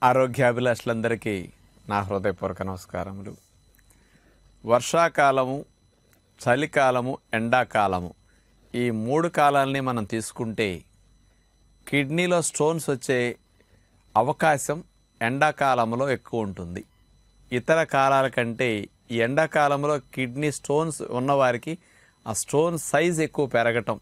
ఆరోగ్యాభిలాషులందరికీ నా హృదయపూర్వక నమస్కారములు వర్షాకాలము చలికాలము ఎండాకాలము ఈ మూడు కాలాలని మనం తీసుకుంటే కిడ్నీలో స్టోన్స్ వచ్చే అవకాశం ఎండాకాలంలో ఎక్కువ ఉంటుంది ఇతర కాలాల కంటే ఈ ఎండాకాలంలో కిడ్నీ స్టోన్స్ ఉన్నవారికి ఆ స్టోన్ సైజ్ ఎక్కువ పెరగటం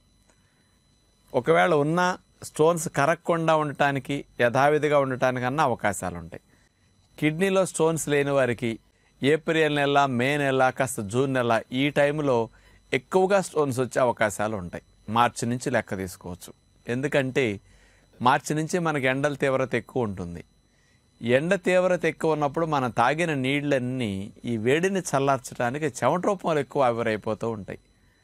ఒకవేళ ఉన్న స్టోన్స్ కరగకుండా ఉండటానికి యథావిధిగా ఉండటానికన్నా అవకాశాలు ఉంటాయి కిడ్నీలో స్టోన్స్ లేని వారికి ఏప్రిల్ నెల మే నెల కాస్త జూన్ నెల ఈ టైంలో ఎక్కువగా స్టోన్స్ వచ్చే అవకాశాలు ఉంటాయి మార్చి నుంచి లెక్క తీసుకోవచ్చు ఎందుకంటే మార్చి నుంచి మనకి ఎండల తీవ్రత ఎక్కువ ఉంటుంది ఎండ తీవ్రత ఎక్కువ ఉన్నప్పుడు మనం తాగిన నీళ్ళన్నీ ఈ వేడిని చల్లార్చడానికి చెమట రూపంలో ఎక్కువ ఆవిరైపోతూ ఉంటాయి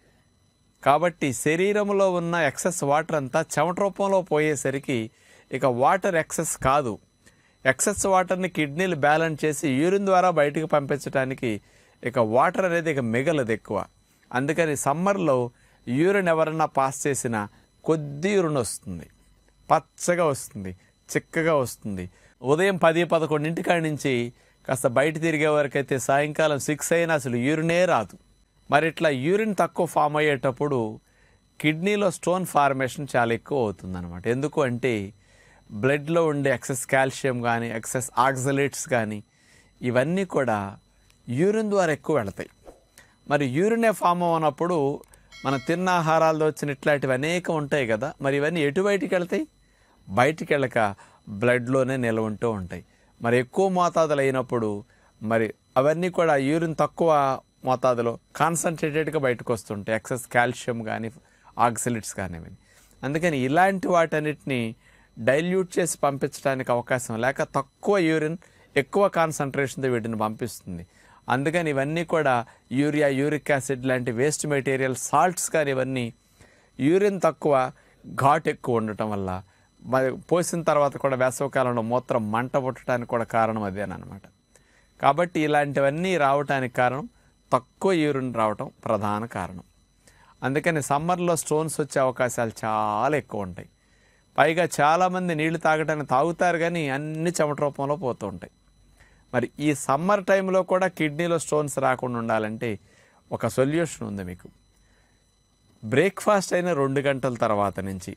కాబట్టి శరీరంలో ఉన్న ఎక్సెస్ వాటర్ అంతా చెమట రూపంలో పోయేసరికి ఇక వాటర్ ఎక్సెస్ కాదు ఎక్సెస్ వాటర్ని కిడ్నీలు బ్యాలెన్స్ చేసి యూరిన్ ద్వారా బయటికి పంపించడానికి ఇక వాటర్ అనేది ఇక మిగలదు ఎక్కువ అందుకని సమ్మర్లో యూరిన్ ఎవరన్నా పాస్ చేసినా కొద్ది యూరిన్ వస్తుంది పచ్చగా వస్తుంది చిక్కగా వస్తుంది ఉదయం పది పదకొండింటికాడి నుంచి కాస్త బయట తిరిగే వరకైతే సాయంకాలం సిక్స్ అయినా అసలు యూరినే రాదు మరి ఇట్లా యూరిన్ తక్కువ ఫామ్ అయ్యేటప్పుడు కిడ్నీలో స్టోన్ ఫార్మేషన్ చాలా ఎక్కువ అవుతుందన్నమాట ఎందుకు అంటే బ్లడ్లో ఉండే ఎక్సెస్ కాల్షియం కానీ ఎక్సెస్ ఆక్సలేట్స్ కానీ ఇవన్నీ కూడా యూరిన్ ద్వారా ఎక్కువ వెళతాయి మరి యూరినే ఫామ్ అవ్వనప్పుడు మన తిన్న ఆహారాల్లో వచ్చిన ఇట్లాంటివి అనేకం ఉంటాయి కదా మరి ఇవన్నీ ఎటు బయటికి వెళ్తాయి బయటికి వెళ్ళక బ్లడ్లోనే నిల్వ ఉంటూ ఉంటాయి మరి ఎక్కువ మోతాదులు అయినప్పుడు మరి అవన్నీ కూడా యూరిన్ తక్కువ మోతాదులో కాన్సన్ట్రేటెడ్గా బయటకు వస్తుంటాయి ఎక్సెస్ కాల్షియం కానీ ఆక్సిలిట్స్ కానివ్వండి అందుకని ఇలాంటి వాటన్నిటిని డైల్యూట్ చేసి పంపించడానికి అవకాశం లేక తక్కువ యూరిన్ ఎక్కువ కాన్సన్ట్రేషన్తో వీటిని పంపిస్తుంది అందుకని ఇవన్నీ కూడా యూరియా యూరిక్ యాసిడ్ లాంటి వేస్ట్ మెటీరియల్ సాల్ట్స్ కానీ ఇవన్నీ యూరిన్ తక్కువ ఘాట్ ఎక్కువ ఉండటం వల్ల మరి పోసిన తర్వాత కూడా వేసవకాలంలో మూత్రం మంట పుట్టడానికి కూడా కారణం అదేనమాట కాబట్టి ఇలాంటివన్నీ రావటానికి కారణం తక్కువ యూరిన్ రావటం ప్రధాన కారణం అందుకని సమ్మర్లో స్టోన్స్ వచ్చే అవకాశాలు చాలా ఎక్కువ ఉంటాయి పైగా చాలామంది నీళ్లు తాగటానికి తాగుతారు కానీ అన్ని చెమట రూపంలో పోతూ ఉంటాయి మరి ఈ సమ్మర్ టైంలో కూడా కిడ్నీలో స్టోన్స్ రాకుండా ఉండాలంటే ఒక సొల్యూషన్ ఉంది మీకు బ్రేక్ఫాస్ట్ అయిన రెండు గంటల తర్వాత నుంచి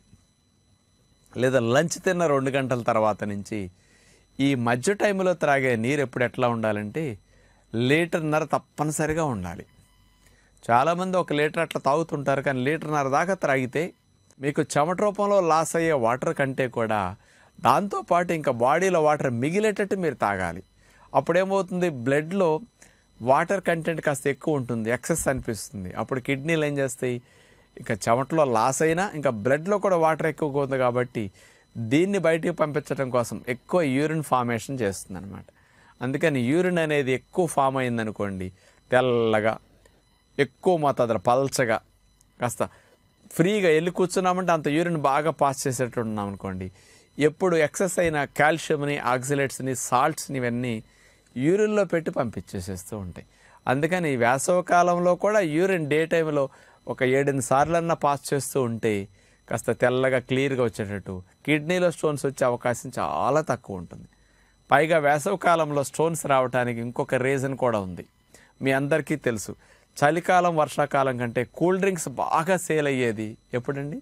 లేదా లంచ్ తిన్న రెండు గంటల తర్వాత నుంచి ఈ మధ్య టైంలో త్రాగే నీరు ఎప్పుడు ఎట్లా ఉండాలంటే లీటర్న్నర తప్పనిసరిగా ఉండాలి చాలామంది ఒక లీటర్ అట్లా తాగుతుంటారు కానీ లీటర్న్నర దాకా త్రాగితే మీకు చెమట రూపంలో లాస్ అయ్యే వాటర్ కంటే కూడా దాంతోపాటు ఇంకా బాడీలో వాటర్ మిగిలేటట్టు మీరు తాగాలి అప్పుడేమవుతుంది బ్లడ్లో వాటర్ కంటెంట్ కాస్త ఎక్కువ ఉంటుంది ఎక్సెస్ అనిపిస్తుంది అప్పుడు కిడ్నీలు ఏం చేస్తాయి ఇంకా చెమటలో లాస్ అయినా ఇంకా బ్లడ్లో కూడా వాటర్ ఎక్కువగా ఉంది కాబట్టి దీన్ని బయటికి పంపించడం కోసం ఎక్కువ యూరిన్ ఫార్మేషన్ చేస్తుంది అనమాట అందుకని యూరిన్ అనేది ఎక్కువ ఫామ్ అయిందనుకోండి తెల్లగా ఎక్కువ మోతాదులో పల్చగా కాస్త ఫ్రీగా వెళ్ళి కూర్చున్నామంటే అంత యూరిన్ బాగా పాస్ చేసేట్టు ఉన్నాం అనుకోండి ఎప్పుడు ఎక్సెస్ అయిన కాల్షియంని ఆక్సిలేట్స్ని సాల్ట్స్ని ఇవన్నీ యూరిన్లో పెట్టి పంపించేసేస్తూ ఉంటాయి అందుకని ఈ వేసవ కాలంలో కూడా యూరిన్ డే టైంలో ఒక ఏడెనిమిది సార్లన్నా పాస్ చేస్తూ ఉంటే కాస్త తెల్లగా క్లియర్గా వచ్చేటట్టు కిడ్నీలో స్టోన్స్ వచ్చే అవకాశం చాలా తక్కువ ఉంటుంది పైగా వేసవ కాలంలో స్టోన్స్ రావడానికి ఇంకొక రీజన్ కూడా ఉంది మీ అందరికీ తెలుసు చలికాలం వర్షాకాలం కంటే కూల్ డ్రింక్స్ బాగా సేల్ అయ్యేది ఎప్పుడండి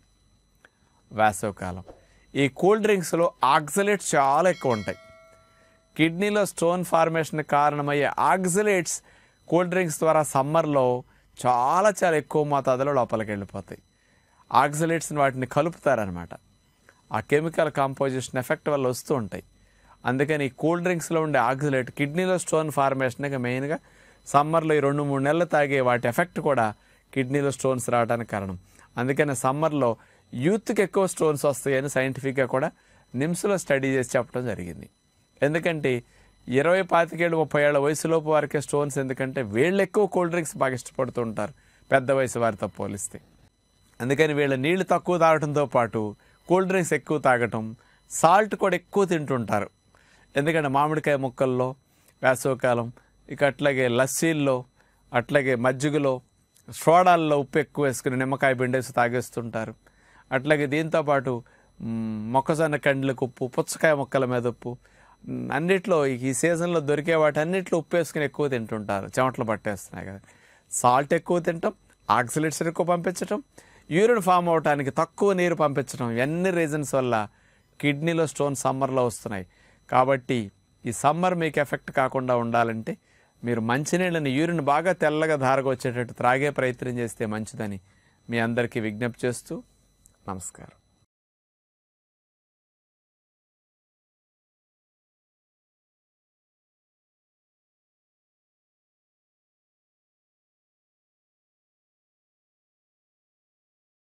వేసవకాలం ఈ కూల్ డ్రింక్స్లో ఆక్సలేట్స్ చాలా ఎక్కువ ఉంటాయి కిడ్నీలో స్టోన్ ఫార్మేషన్ కారణమయ్యే ఆక్సలేట్స్ కూల్ డ్రింక్స్ ద్వారా సమ్మర్లో చాలా చాలా ఎక్కువ మోతాదులో లోపలికి వెళ్ళిపోతాయి ఆక్సలేట్స్ని వాటిని కలుపుతారనమాట ఆ కెమికల్ కాంపోజిషన్ ఎఫెక్ట్ వల్ల వస్తూ ఉంటాయి అందుకని ఈ కూల్ డ్రింక్స్లో ఉండే ఆక్సిలేట్ కిడ్నీలో స్టోన్ ఫార్మేషన్గా మెయిన్గా సమ్మర్లో ఈ రెండు మూడు నెలలు తాగే వాటి ఎఫెక్ట్ కూడా కిడ్నీలో స్టోన్స్ రావడానికి కారణం అందుకని సమ్మర్లో యూత్కి ఎక్కువ స్టోన్స్ వస్తాయని సైంటిఫిక్గా కూడా నిమ్స్లో స్టడీ చేసి చెప్పడం జరిగింది ఎందుకంటే ఇరవై పాతికేళ్ళు ముప్పై ఏళ్ళ వయసులోపు వారికే స్టోన్స్ ఎందుకంటే వీళ్ళు ఎక్కువ కూల్ డ్రింక్స్ బాగా ఇష్టపడుతూ ఉంటారు పెద్ద వయసు వారితో పోలిస్తే అందుకని వీళ్ళ నీళ్లు తక్కువ తాగడంతో పాటు కూల్ డ్రింక్స్ ఎక్కువ తాగటం సాల్ట్ కూడా ఎక్కువ తింటుంటారు ఎందుకంటే మామిడికాయ ముక్కల్లో వేసవకాలం ఇక అట్లాగే లస్సీల్లో అట్లాగే మజ్జిగలో సోడాల్లో ఉప్పు ఎక్కువ వేసుకుని నిమ్మకాయ పిండేసి తాగేస్తుంటారు అట్లాగే దీంతోపాటు మ్, మొక్కజొన్న కండ్లకు ఉప్పు పుచ్చకాయ ముక్కల మీద ఉప్పు మ్, అన్నిట్లో ఈ సీజన్లో దొరికే వాటి అన్నిట్లో ఉప్పు వేసుకుని ఎక్కువ తింటుంటారు చెమటలు పట్టేస్తున్నాయి కదా సాల్ట్ ఎక్కువ తింటాం ఆక్సిలేట్స్ ఎక్కువ పంపించటం యూరిన్ ఫామ్ అవడానికి తక్కువ నీరు పంపించడం ఇవన్నీ రీజన్స్ వల్ల కిడ్నీలో స్టోన్ సమ్మర్లో వస్తున్నాయి కాబట్టి ఈ సమ్మర్ మీకు ఎఫెక్ట్ కాకుండా ఉండాలంటే మీరు మంచినీళ్ళని యూరిన్ బాగా తెల్లగా ధారగా వచ్చేటట్టు త్రాగే ప్రయత్నం చేస్తే మంచిదని మీ అందరికీ విజ్ఞప్తి చేస్తూ నమస్కారం